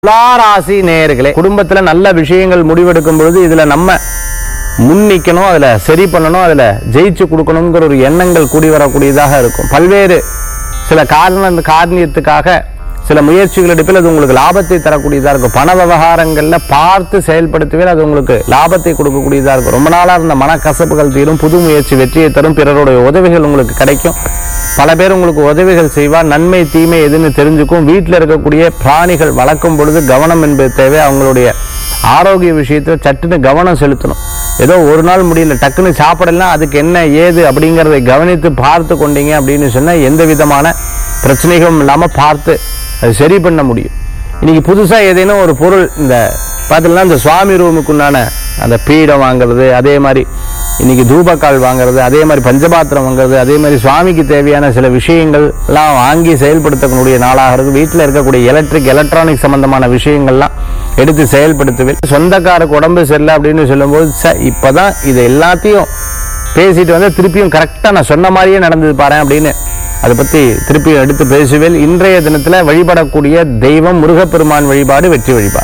துளாராசி நேயர்களே குடும்பத்துல நல்ல விஷயங்கள் முடிவெடுக்கும் பொழுது இதுல நம்ம முன் நிக்கணும் அதுல சரி பண்ணணும் அதுல ஜெயிச்சு கொடுக்கணுங்கிற ஒரு எண்ணங்கள் கூடி வரக்கூடியதாக இருக்கும் பல்வேறு சில காரண காரணியத்துக்காக சில முயற்சிகள் எடுப்பில் அது உங்களுக்கு லாபத்தை தரக்கூடியதா இருக்கும் பண விவகாரங்கள்ல பார்த்து செயல்படுத்துவேல் அது உங்களுக்கு லாபத்தை கொடுக்கக்கூடியதா இருக்கும் ரொம்ப நாளா இருந்த மனக்கசப்புகள் தீரும் புது முயற்சி வெற்றியை தரும் பிறருடைய உதவிகள் உங்களுக்கு கிடைக்கும் பல பேர் உங்களுக்கு உதவிகள் செய்வார் நன்மை தீமை எதுன்னு தெரிஞ்சுக்கும் வீட்டில் இருக்கக்கூடிய பிராணிகள் வளர்க்கும் பொழுது கவனம் என்பது தேவை அவங்களுடைய ஆரோக்கிய விஷயத்துல சட்டுன்னு கவனம் செலுத்தணும் ஏதோ ஒரு நாள் முடியல டக்குன்னு சாப்பிடலாம் அதுக்கு என்ன ஏது அப்படிங்கிறதை கவனித்து பார்த்து கொண்டீங்க அப்படின்னு சொன்னா எந்த விதமான பிரச்சனைகளும் இல்லாம பார்த்து அது சரி பண்ண முடியும் இன்னைக்கு புதுசா ஏதேனும் ஒரு பொருள் இந்த பார்த்தீங்கன்னா இந்த சுவாமி ரூமுக்குண்டான அந்த பீடம் வாங்குறது அதே மாதிரி இன்னைக்கு தூபக்கால் வாங்குறது அதே மாதிரி பஞ்சபாத்திரம் வாங்குறது அதே மாதிரி சுவாமிக்கு தேவையான சில விஷயங்கள் எல்லாம் வாங்கி செயல்படுத்தக்கூடிய நாளாக இருக்கு வீட்டில் இருக்கக்கூடிய எலக்ட்ரிக் எலக்ட்ரானிக் சம்பந்தமான விஷயங்கள்லாம் எடுத்து செயல்படுத்துவேன் சொந்தக்காரருக்கு உடம்பு சரியில்லை அப்படின்னு சொல்லும்போது ச இப்பதான் இது எல்லாத்தையும் பேசிட்டு வந்து திருப்பியும் கரெக்டாக நான் சொன்ன மாதிரியே நடந்தது பாரு அப்படின்னு அதை பற்றி திருப்பியும் எடுத்து பேசுவேன் இன்றைய தினத்தில் வழிபடக்கூடிய தெய்வம் முருகப்பெருமான் வழிபாடு வெற்றி வழிபாடு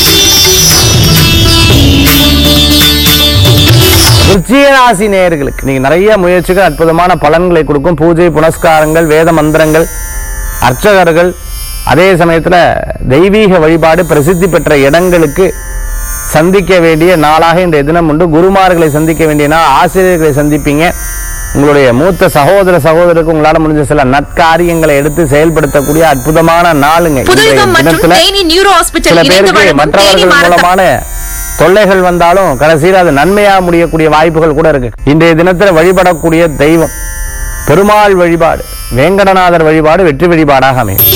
விருச்சிகராசி நேயர்களுக்கு நீங்க நிறைய முயற்சிகள் அற்புதமான பலன்களை கொடுக்கும் பூஜை புனஸ்காரங்கள் வேத மந்திரங்கள் அர்ச்சகர்கள் அதே சமயத்துல தெய்வீக வழிபாடு பிரசித்தி பெற்ற இடங்களுக்கு சந்திக்க வேண்டிய நாளாக இன்றைய தினம் உண்டு குருமார்களை சந்திக்க வேண்டிய நாள் ஆசிரியர்களை சந்திப்பீங்க உங்களுடைய மூத்த சகோதர சகோதரருக்கு உங்களால முடிஞ்ச சில நற்காரியங்களை எடுத்து செயல்படுத்தக்கூடிய அற்புதமான நாளுங்க இன்றைய புதுயுகம் மற்றும் தினத்துல தேனி நியூரோ சில ஹாஸ்பிட்டல் இணைந்து பேருக்கு வழங்கும் தேனி மற்றவர்கள் மாரத்தான் மூலமான தொல்லைகள் வந்தாலும் கடைசியில் அது நன்மையா முடியக்கூடிய வாய்ப்புகள் கூட இருக்கு இன்றைய தினத்துல வழிபடக்கூடிய தெய்வம் பெருமாள் வழிபாடு வேங்கடநாதர் வழிபாடு வெற்றி வழிபாடாக அமையும்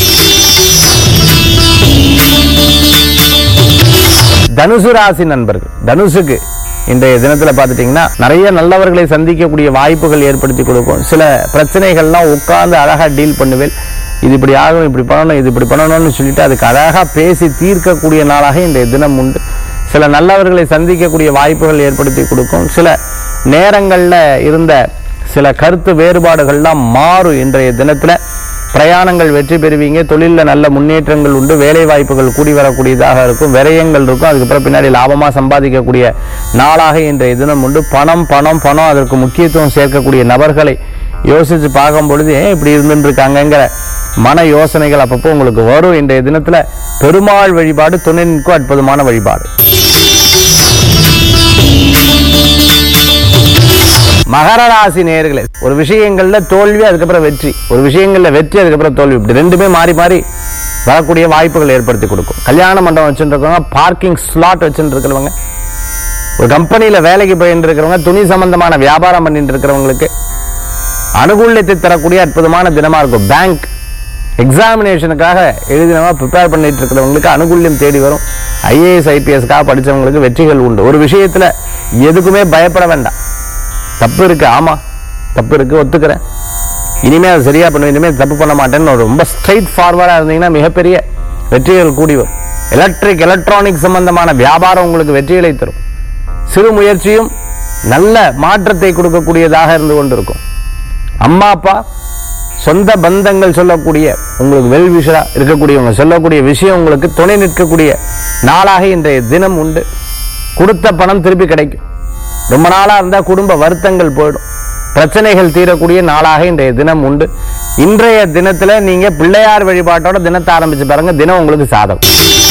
தனுசு ராசி நண்பர்கள் தனுசுக்கு இன்றைய தினத்துல பார்த்துட்டீங்கன்னா நிறைய நல்லவர்களை சந்திக்கக்கூடிய வாய்ப்புகள் ஏற்படுத்தி கொடுக்கும் சில பிரச்சனைகள்லாம் உட்கார்ந்து அழகா டீல் பண்ணுவேன் இது இப்படி ஆகும் இப்படி பண்ணணும் இது இப்படி பண்ணணும்னு சொல்லிட்டு அதுக்கு அழகா பேசி தீர்க்கக்கூடிய நாளாக இன்றைய தினம் உண்டு சில நல்லவர்களை சந்திக்கக்கூடிய வாய்ப்புகள் ஏற்படுத்தி கொடுக்கும் சில நேரங்கள்ல இருந்த சில கருத்து வேறுபாடுகள்லாம் மாறும் இன்றைய தினத்துல பிரயாணங்கள் வெற்றி பெறுவீங்க தொழிலில் நல்ல முன்னேற்றங்கள் உண்டு வேலை வாய்ப்புகள் கூடி வரக்கூடியதாக இருக்கும் விரயங்கள் இருக்கும் அதுக்கப்புறம் பின்னாடி லாபமாக சம்பாதிக்கக்கூடிய நாளாக இன்றைய தினம் உண்டு பணம் பணம் பணம் அதற்கு முக்கியத்துவம் சேர்க்கக்கூடிய நபர்களை யோசிச்சு பார்க்கும் பொழுது ஏன் இப்படி இருந்துட்டு இருக்காங்கங்கிற மன யோசனைகள் அப்பப்போ உங்களுக்கு வரும் இன்றைய தினத்துல பெருமாள் வழிபாடு துணை நிற்கும் அற்புதமான வழிபாடு மகர ராசி நேயர்களே ஒரு விஷயங்கள்ல தோல்வி அதுக்கப்புறம் வெற்றி ஒரு விஷயங்கள்ல வெற்றி அதுக்கப்புறம் தோல்வி இப்படி ரெண்டுமே மாறி மாறி வரக்கூடிய வாய்ப்புகள் ஏற்படுத்தி கொடுக்கும் கல்யாண மண்டபம் வச்சுட்டு இருக்கவங்க பார்க்கிங் ஸ்லாட் வச்சுட்டு இருக்கிறவங்க ஒரு கம்பெனியில வேலைக்கு போயிட்டு இருக்கிறவங்க துணி சம்பந்தமான வியாபாரம் பண்ணிட்டு இருக்கிறவங்களுக்கு அனுகூல்யத்தை தரக்கூடிய அற்புதமான தினமா இருக்கும் பேங்க் எக்ஸாமினேஷனுக்காக எழுதினவா ப்ரிப்பேர் பண்ணிட்டு இருக்கிறவங்களுக்கு அனுகூல்யம் தேடி வரும் ஐஏஎஸ் ஐபிஎஸ்க்காக படிச்சவங்களுக்கு வெற்றிகள் உண்டு ஒரு விஷயத்துல எதுக்குமே பயப்பட வேண்டாம் தப்பு இருக்கு ஆமா தப்பு இருக்கு ஒத்துக்கிறேன் இனிமே அதை சரியா பண்ணுவேன் இனிமே தப்பு பண்ண மாட்டேன்னு ஒரு ரொம்ப ஸ்ட்ரைட் ஃபார்வர்டா இருந்தீங்கன்னா மிகப்பெரிய வெற்றிகள் கூடி வரும் எலக்ட்ரிக் எலக்ட்ரானிக் சம்பந்தமான வியாபாரம் உங்களுக்கு வெற்றிகளை தரும் சிறு முயற்சியும் நல்ல மாற்றத்தை கொடுக்கக்கூடியதாக இருந்து கொண்டிருக்கும் அம்மா அப்பா சொந்த பந்தங்கள் சொல்லக்கூடிய உங்களுக்கு வெல் விஷரா இருக்கக்கூடியவங்க சொல்லக்கூடிய விஷயம் உங்களுக்கு துணை நிற்கக்கூடிய நாளாக இன்றைய தினம் உண்டு கொடுத்த பணம் திருப்பி கிடைக்கும் ரொம்ப நாளா இருந்தா குடும்ப வருத்தங்கள் போயிடும் பிரச்சனைகள் தீரக்கூடிய நாளாக இன்றைய தினம் உண்டு இன்றைய தினத்துல நீங்க பிள்ளையார் வழிபாட்டோட தினத்தை ஆரம்பிச்சு பாருங்க தினம் உங்களுக்கு சாதகம்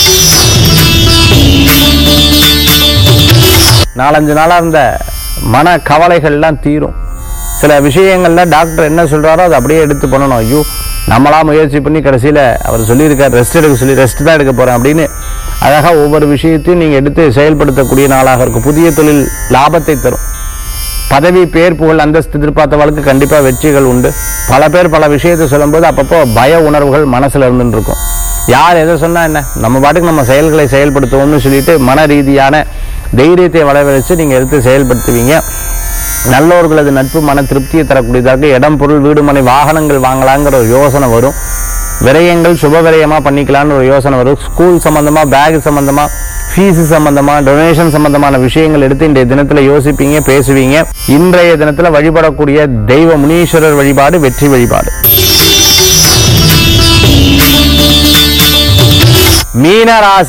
நாலஞ்சு நாளா இருந்த மன கவலைகள்லாம் தீரும் சில விஷயங்கள்ல டாக்டர் என்ன சொல்றாரோ அதை அப்படியே எடுத்து பண்ணணும் ஐயோ நம்மளா முயற்சி பண்ணி கடைசியில அவர் சொல்லியிருக்கார் ரெஸ்ட் எடுக்க சொல்லி ரெஸ்ட் தான் எடுக்க போறேன் அப்படின்னு அழகா ஒவ்வொரு விஷயத்தையும் நீங்க எடுத்து செயல்படுத்தக்கூடிய நாளாக இருக்கும் புதிய தொழில் லாபத்தை தரும் பதவி பேர் புகழ் அந்தஸ்து எதிர்பார்த்தவளுக்கு கண்டிப்பா வெற்றிகள் உண்டு பல பேர் பல விஷயத்தை சொல்லும்போது அப்பப்போ பய உணர்வுகள் மனசுல இருந்துட்டு இருக்கும் யார் எதை சொன்னா என்ன நம்ம பாட்டுக்கு நம்ம செயல்களை செயல்படுத்துவோம்னு சொல்லிட்டு மன ரீதியான தைரியத்தை வளவழைச்சு நீங்க எடுத்து செயல்படுத்துவீங்க நல்லோர்களது நட்பு மன திருப்தியை தரக்கூடியதாக இடம் பொருள் வீடு மனை வாகனங்கள் வாங்கலாங்கிற ஒரு யோசனை வரும் விரயங்கள் சுப விரயமா பண்ணிக்கலாம்னு ஒரு யோசனை வரும் ஸ்கூல் சம்பந்தமா பேக் சம்பந்தமா ஃபீஸ் சம்பந்தமா டொனேஷன் சம்பந்தமான விஷயங்கள் எடுத்து இன்றைய தினத்துல யோசிப்பீங்க பேசுவீங்க இன்றைய தினத்துல வழிபடக்கூடிய தெய்வ முனீஸ்வரர் வழிபாடு வெற்றி வழிபாடு மீன ராசி